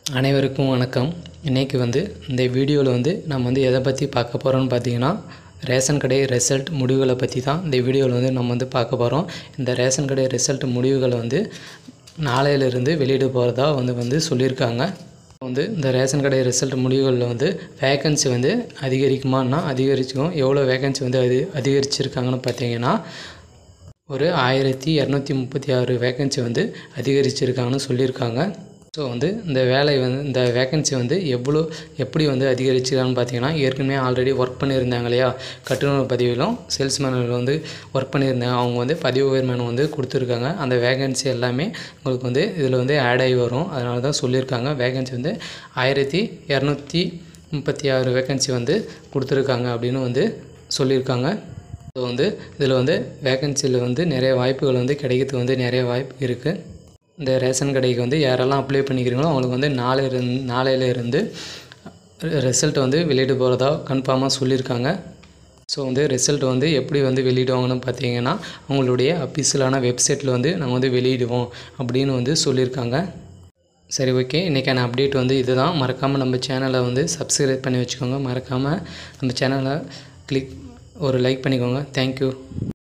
அனைவருக்கும் வணக்கம் இன்றைக்கி வந்து இந்த வீடியோவில் வந்து நம்ம வந்து எதை பற்றி பார்க்க போகிறோம்னு பார்த்தீங்கன்னா ரேஷன் கடை ரிசல்ட் முடிவுகளை பற்றி தான் இந்த வீடியோவில் வந்து நம்ம வந்து பார்க்க போகிறோம் இந்த ரேஷன் கடை ரிசல்ட் முடிவுகளை வந்து நாளையிலிருந்து வெளியிட போகிறதா வந்து வந்து சொல்லியிருக்காங்க வந்து இந்த ரேஷன் கடை ரிசல்ட் முடிவுகளில் வந்து வேகன்சி வந்து அதிகரிக்குமான்னா அதிகரிச்சுக்கும் எவ்வளோ வேகன்சி வந்து அது அதிகரிச்சிருக்காங்கன்னு பார்த்தீங்கன்னா ஒரு ஆயிரத்தி இரநூத்தி முப்பத்தி ஆறு வேகன்சி வந்து அதிகரிச்சிருக்காங்கன்னு சொல்லியிருக்காங்க ஸோ வந்து இந்த வேலை வந்து இந்த வேகன்சி வந்து எவ்வளோ எப்படி வந்து அதிகரிச்சிருக்காங்கன்னு பார்த்தீங்கன்னா ஏற்கனவே ஆல்ரெடி ஒர்க் பண்ணியிருந்தாங்க இல்லையா கட்டுநர் பதிவிலும் சேல்ஸ்மேனில் வந்து ஒர்க் பண்ணியிருந்தாங்க அவங்க வந்து பதிவு உயர்மேன் வந்து கொடுத்துருக்காங்க அந்த வேகன்சி எல்லாமே உங்களுக்கு வந்து இதில் வந்து ஆட் ஆகி வரும் அதனால தான் சொல்லியிருக்காங்க வேகன்சி வந்து ஆயிரத்தி இரநூத்தி முப்பத்தி ஆறு வேகன்சி வந்து கொடுத்துருக்காங்க அப்படின்னு வந்து சொல்லியிருக்காங்க ஸோ வந்து இதில் வந்து வேகன்சியில் வந்து நிறைய வாய்ப்புகள் வந்து கிடைக்கிறதுக்கு வந்து நிறைய வாய்ப்பு இருக்குது இந்த ரேஷன் கடைக்கு வந்து யாரெல்லாம் அப்ளை பண்ணிக்கிறீங்களோ அவங்களுக்கு வந்து நாளையிலிருந்து நாளையில இருந்து ரிசல்ட் வந்து வெளியிட போகிறதா கன்ஃபார்மாக சொல்லியிருக்காங்க ஸோ வந்து ரிசல்ட் வந்து எப்படி வந்து வெளியிடுவாங்கன்னு பார்த்தீங்கன்னா அவங்களுடைய அஃபீஷியலான வெப்சைட்டில் வந்து நாங்கள் வந்து வெளியிடுவோம் அப்படின்னு வந்து சொல்லியிருக்காங்க சரி ஓகே இன்றைக்கான அப்டேட் வந்து இதுதான் மறக்காமல் நம்ம சேனலை வந்து சப்ஸ்கிரைப் பண்ணி வச்சுக்கோங்க மறக்காமல் நம்ம சேனலை கிளிக் ஒரு லைக் பண்ணிக்கோங்க தேங்க்யூ